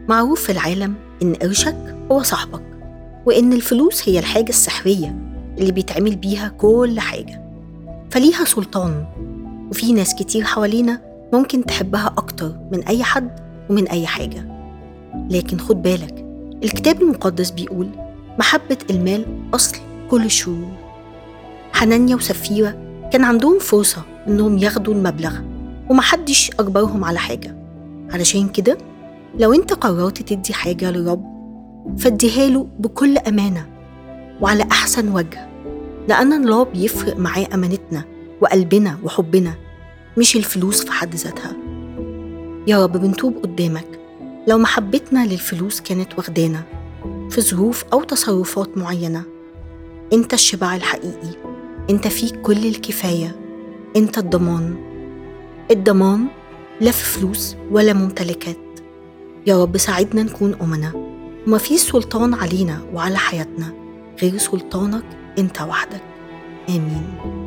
معروف في العالم إن قرشك هو صاحبك وإن الفلوس هي الحاجة السحرية اللي بيتعمل بيها كل حاجة فليها سلطان وفي ناس كتير حوالينا ممكن تحبها أكتر من أي حد ومن أي حاجة لكن خد بالك الكتاب المقدس بيقول محبة المال أصل كل الشرور حنانيا وسفيرة كان عندهم فرصة إنهم ياخدوا المبلغ ومحدش أجبرهم على حاجة علشان كده لو أنت قررت تدي حاجة للرب فاديها له بكل أمانة وعلى أحسن وجه لأن الله بيفرق معاه أمانتنا وقلبنا وحبنا مش الفلوس في حد ذاتها يا رب بنتوب قدامك لو محبتنا للفلوس كانت واخدانا في ظروف أو تصرفات معينة أنت الشبع الحقيقي أنت فيك كل الكفاية أنت الضمان الضمان لا في فلوس ولا ممتلكات يا رب ساعدنا نكون أمنا وما فيش سلطان علينا وعلى حياتنا غير سلطانك أنت وحدك آمين